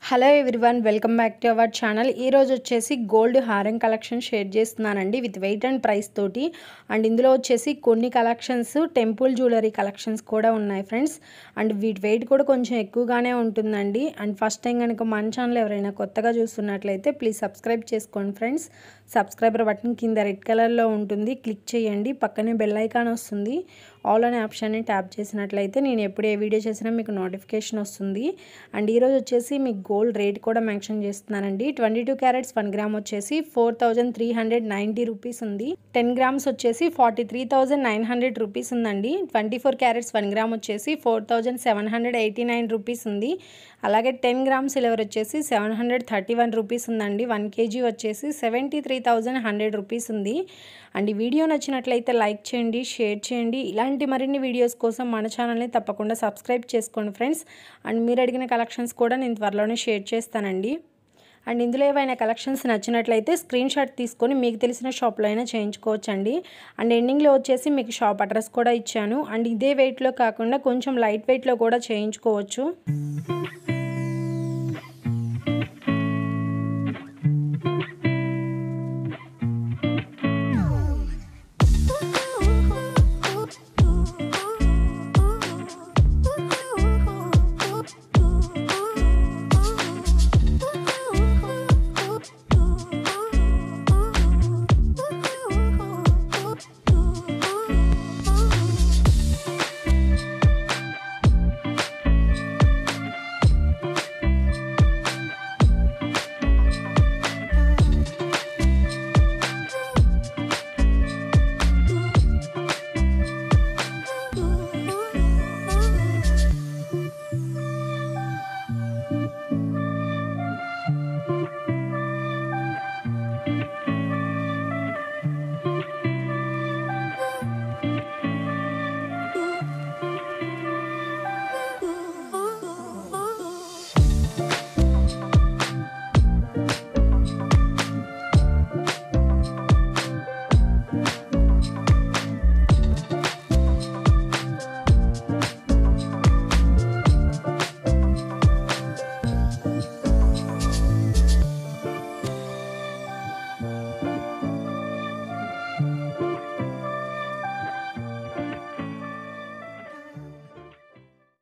hello everyone welcome back to our channel ఈ రోజు వచ్చేసి గోల్డ్ హారం కలెక్షన్ షేర్ చేస్తున్నానండి విత్ వెయిట్ అండ్ ప్రైస్ తోటి అండ్ ఇందులో వచ్చేసి కొన్ని కలెక్షన్స్ టెంపుల్ జ్యువెలరీ కలెక్షన్స్ కూడా ఉన్నాయి ఫ్రెండ్స్ అండ్ వీటి వెయిట్ కూడా కొంచెం ఎక్కువగానే ఉంటుందండి అండ్ ఫస్ట్ టైం కనుక మన ఛానల్ ఎవరైనా కొత్తగా చూస్తున్నట్లయితే ప్లీజ్ సబ్స్క్రైబ్ చేసుకోండి ఫ్రెండ్స్ సబ్స్క్రైబర్ బటన్ కింద రెడ్ కలర్లో ఉంటుంది క్లిక్ చేయండి పక్కనే బెల్ ఐకాన్ వస్తుంది ఆల్ అనే ఆప్షన్ని ట్యాప్ చేసినట్లయితే నేను ఎప్పుడు ఏ వీడియో చేసినా మీకు నోటిఫికేషన్ వస్తుంది అండ్ ఈరోజు వచ్చేసి మీకు గోల్డ్ రేట్ కూడా మెన్షన్ చేస్తున్నానండి twenty two carats one gram వచ్చేసి four thousand three hundred ninety rupees ఉంది టెన్ గ్రామ్స్ వచ్చేసి forty three thousand nine hundred rupees ఉందండి twenty four carats one gram వచ్చేసి four thousand seven hundred eighty nine rupees ఉంది అలాగే ten grams silver వచ్చేసి seven hundred thirty one rupees ఉందండి one KG వచ్చేసి seventy three thousand hundred rupees ఉంది and ఈ video నచ్చినట్లయితే లైక్ చేయండి షేర్ చేయండి ఇలాంటి మరిన్ని వీడియోస్ కోసం మన ఛానల్ని తప్పకుండా సబ్స్క్రైబ్ చేసుకోండి ఫ్రెండ్స్ అండ్ మీరు అడిగిన కలెక్షన్స్ కూడా నేను త్వరలోనే షేర్ చేస్తానండి అండ్ ఇందులో ఏవైనా కలెక్షన్స్ నచ్చినట్లయితే స్క్రీన్ షాట్ తీసుకొని మీకు తెలిసిన షాప్లో అయినా చేయించుకోవచ్చండి అండ్ ఎండింగ్లో వచ్చేసి మీకు షాప్ అడ్రస్ కూడా ఇచ్చాను అండ్ ఇదే వెయిట్లో కాకుండా కొంచెం లైట్ వెయిట్లో కూడా చేయించుకోవచ్చు